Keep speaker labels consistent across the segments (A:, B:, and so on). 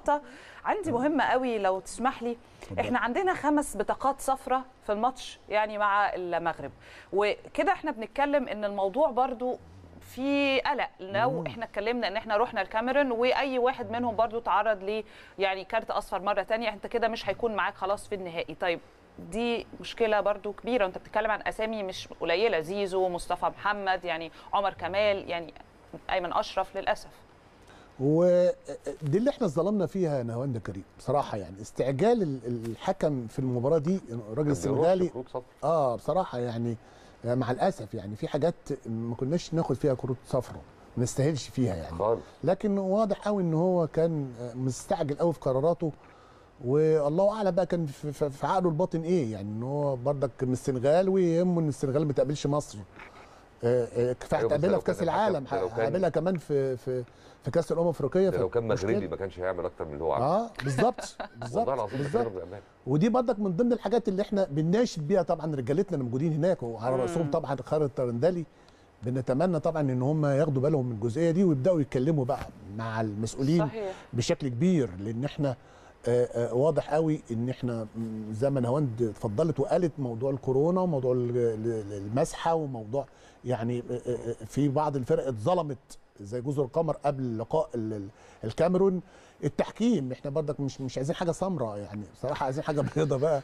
A: نقطه عندي مهمه قوي لو تسمح لي احنا عندنا خمس بطاقات صفراء في الماتش يعني مع المغرب وكده احنا بنتكلم ان الموضوع برضو في قلق لو احنا اتكلمنا ان احنا رحنا الكاميرون واي واحد منهم برضو تعرض ل يعني كارت اصفر مره تانية انت كده مش هيكون معاك خلاص في النهائي طيب دي مشكله برضو كبيره وانت بتتكلم عن اسامي مش قليله زيزو مصطفى محمد يعني عمر كمال يعني ايمن اشرف للاسف
B: ودي اللي احنا ظلمنا فيها يا نهاوند كريم بصراحه يعني استعجال ال- الحكم في المباراه دي الراجل السنغالي اه بصراحه يعني مع الاسف يعني في حاجات ما كناش ناخد فيها كروت صفراء ما نستاهلش فيها يعني
C: خالص
B: لكن واضح قوي ان هو كان مستعجل قوي في قراراته والله اعلم بقى كان في, في في عقله الباطن ايه يعني ان هو برضك من السنغال ويهمه ان السنغال ما تقابلش مصر آه، آه، كفايه
C: أيوة، بس
B: هتقابلها
C: لو
B: في كاس
C: كان
B: العالم
C: الحكم- لو كان-
B: هقابلها كمان في في في كاس الامم الافريقيه
C: ده لو كان
B: فمشكلة.
C: مغربي ما كانش هيعمل اكتر من اللي هو عمله
B: اه بالظبط
C: والله
B: بالظبط
C: العظيم
B: بالظبط
C: بكلمك بأمانة.
B: ودي برضك من ضمن الحاجات اللي احنا بنناشد بيها طبعا رجالتنا اللي موجودين هناك وعلى راسهم طبعا خالد الترندلي بنتمنى طبعا ان هم ياخدوا بالهم من الجزئيه دي ويبداوا يتكلموا بقى مع المسؤولين
A: صحيح.
B: بشكل كبير لان احنا آه، آه، واضح قوي ان احنا م، زي ما نهاوند اتفضلت وقالت موضوع الكورونا وموضوع ال- ال- المسحه وموضوع يعني آه، آه، آه، في بعض الفرق اتظلمت زي جزر القمر قبل لقاء ال- ال- الكاميرون التحكيم احنا برضك مش مش عايزين حاجه سمراء يعني بصراحه عايزين حاجه بيضاء بقى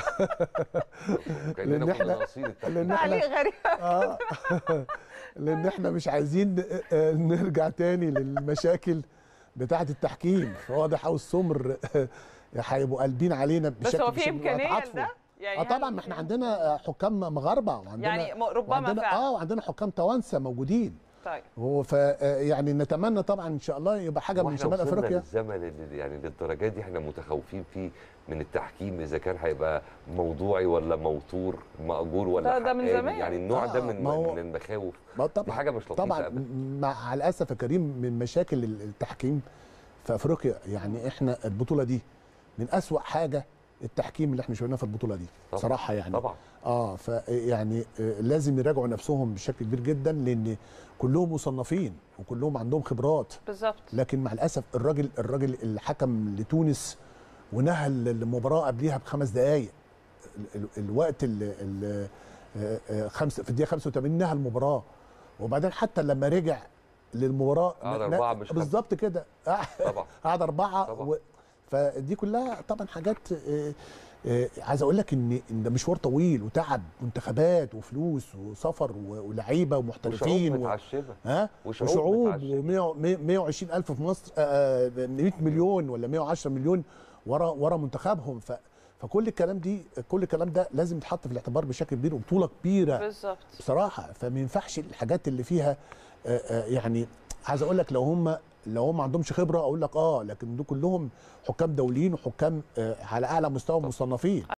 C: كاننا
B: لأن
C: كنا
B: إحنا-
C: ناقصين التحكيم.
B: لان احنا
A: تعليق غريب
B: اه لان احنا مش عايزين آه، نرجع تاني للمشاكل بتاعه التحكيم واضح قوي السمر هيبقوا قلبين علينا
A: بس
B: بشكل
A: هو في
B: بشكل
A: امكانيه
B: ويتعاطفوا.
A: لده يعني
B: اه طبعا
A: هل-
B: ما احنا عندنا آه، حكام مغاربه وعندنا
A: يعني م- ربما
B: وعندنا
A: فعلا.
B: اه وعندنا حكام توانسه موجودين
A: طيب
B: هو ف آه، يعني نتمنى طبعا ان شاء الله يبقى حاجه من
C: واحنا
B: شمال
C: وصلنا
B: افريقيا
C: للزمن اللي يعني للدرجه دي احنا متخوفين فيه من التحكيم اذا كان هيبقى موضوعي ولا موتور ماجور ولا
A: ده- ده من
C: حقاني.
A: زمان.
C: يعني النوع
B: آه،
C: ده من
B: ما هو-
C: من المخاوف
B: ما
C: دي
B: طبعا
C: حاجه مش لطيفه
B: طبعا
C: أبداً.
B: مع الاسف يا كريم من مشاكل ال- التحكيم في افريقيا يعني احنا البطوله دي من أسوأ حاجه التحكيم اللي احنا شفناه في البطوله دي
C: طبعاً.
B: صراحه يعني
C: طبعا
B: اه فيعني لازم يراجعوا نفسهم بشكل كبير جدا لان كلهم مصنفين وكلهم عندهم خبرات
A: بالظبط
B: لكن مع الاسف الراجل الراجل اللي حكم لتونس ونهى المباراه قبليها بخمس دقائق ال- ال- الوقت ال- ال- آه، آه، خمسة في الدقيقه 85 نهى المباراه وبعدين حتى لما رجع للمباراه
C: قعد
B: ن-
C: أربعة مش خمسة.
B: بالظبط كده
C: طبعا
B: قعد اربعه
C: طبعا.
B: و... فدي كلها طبعا حاجات آه، آه، عايز اقول لك ان ان ده مشوار طويل وتعب منتخبات وفلوس وسفر و- ولعيبه
C: وشعوب
B: ومحترفين و...
C: متعشمه
B: ها
C: وشعوب
B: وشعوب
C: متعشمة.
B: و120 الف في مصر آه، آه، 100 مليون ولا 110 مليون ورا ورا منتخبهم ف فكل الكلام دي كل الكلام ده لازم يتحط في الاعتبار بشكل كبير وبطوله كبيره
A: بالظبط
B: بصراحه فما ينفعش الحاجات اللي فيها آه، آه، يعني عايز اقول لك لو هم لو هم ما عندهمش خبره اقول لك اه لكن دول كلهم حكام دوليين وحكام آه، على اعلى مستوى مصنفين